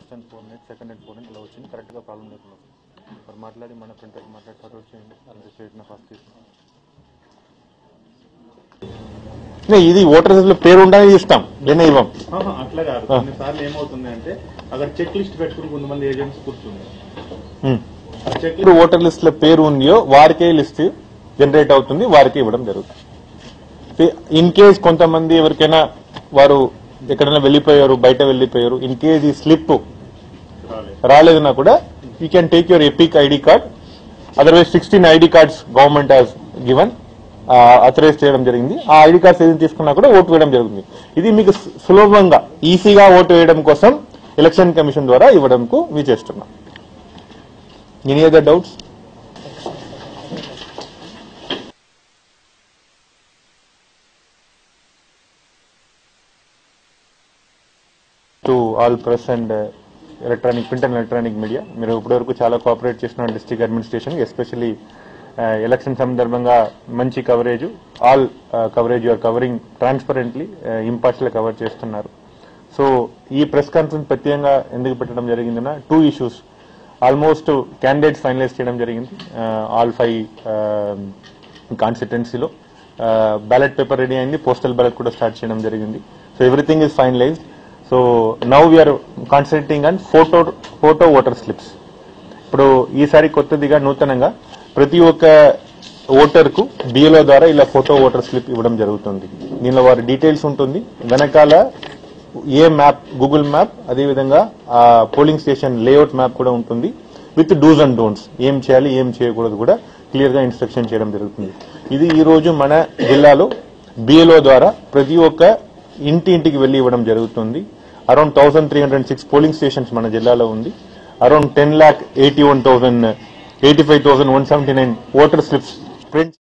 First and four night second and four night ఇలా వచ్చింది కరెక్ట్గా ప్రాబ్లం లేకుండా వస్తుంది. మరి మాట్లాడి మన ప్రింటర్ మాట్లాడి ఫార్వర్డ్ చేయండి అంటే చేసిన ఫస్ట్ తీసుకున్నాం नहीं, ఇది ఓటర్ లిస్ట్ లో పేరు ఉండాలని ఇస్తాం లేనే ఇవ్వం ఆహా, అట్లా కాదు కొన్నిసార్లు ఏమవుతుంది అంటే అక్కడ చెక్ లిస్ట్ పెట్టుకుని కొంతమంది ఏజెంట్స్ కూర్చుంది హ్మ్. ఆ చెక్ ఇప్పుడు ఓటర్ లిస్ట్ లో పేరు ఉందో వారికే లిస్ట్ జనరేట్ అవుతుంది వారికి ఇవ్వడం జరుగుతుంది ఇన్ కేస్ కొంతమంది ఎవరికైనా వారు ఎక్కడైనా వెళ్ళిపోయారు బయట వెళ్ళిపోయారు ఇన్ కేస్ ఈ స్లిప్ రాలేదన్నా కూడా you can take your EPIC ID card otherwise sixteen ID cards government has given authorise చేయడం జరిగింది ఆ ఐడి కార్డ్స్ ఏదైనా తీసుకున్నా కూడా ఓటు వేయడం జరుగుతుంది ఇది మీకు సు- సులభంగా ఈజీగా ఓటు వేయడం కోసం ఎలక్షన్ కమిషన్ ద్వారా ఇవ్వడంకు మీ చేస్తున్నాం any other doubts to all press and electronic print and electronic media మీరు ఇప్పటివరకు చాలా కోఆపరేట్ చేసిన డిస్ట్రిక్ట్ అడ్మినిస్ట్రేషన్ ఎస్పెషల్లీ ఎలక్షన్ సందర్భంగా మంచి coverage all coverage you're covering transparently impartial cover చేస్తున్నారు సో ఈ ప్రెస్ కాన్ఫరెన్స్ ప్రత్యేకంగా ఎందుకు పెట్టడం జరిగిందన్న two issues almost candidates finalise చేయడం జరిగింది ఆల్ ఫైవ్ కాన్స్టిట్యున్సీలో బ్యాలెట్ పేపర్ రెడీ అయింది పోస్టల్ బ్యాలెట్ కూడా స్టార్ట్ చేయడం జరిగింది so everything is finalised so now we're concentrating on photo photo voter slips ఇప్పుడు ఈసారి కొత్తదిగా నూతనంగా ప్రతి ఒక్క ఓటర్ కు బిఎల్ఓ ద్వారా ఇలా ఫోటో ఓటర్ స్లిప్ ఇవ్వడం జరుగుతుంది దీనిలో వారి డీటెయిల్స్ ఉంటుంది వెనకాల ఏ మ్యాప్ గూగుల్ మ్యాప్ అదేవిధంగా ఆ పోలింగ్ స్టేషన్ లేఅవుట్ మ్యాప్ కూడా ఉంటుంది విత్ డూస్ అండ్ డోంట్స్ ఏం చేయాలి ఏం చేయకూడదు కూడా క్లియర్ గా ఇన్స్ట్రక్షన్ చేయడం జరుగుతుంది ఇది ఈ రోజు మన జిల్లాలో బిఎల్ఓ ద్వారా ప్రతి ఒక్క ఇంటి ఇంటికి వెళ్లి ఇవ్వడం జరుగుతుంది around thousand three hundred six polling stations మన జిల్లాలో ఉంది around ten lakh eighty one thousand eighty five thousand one seventy nine voter slips print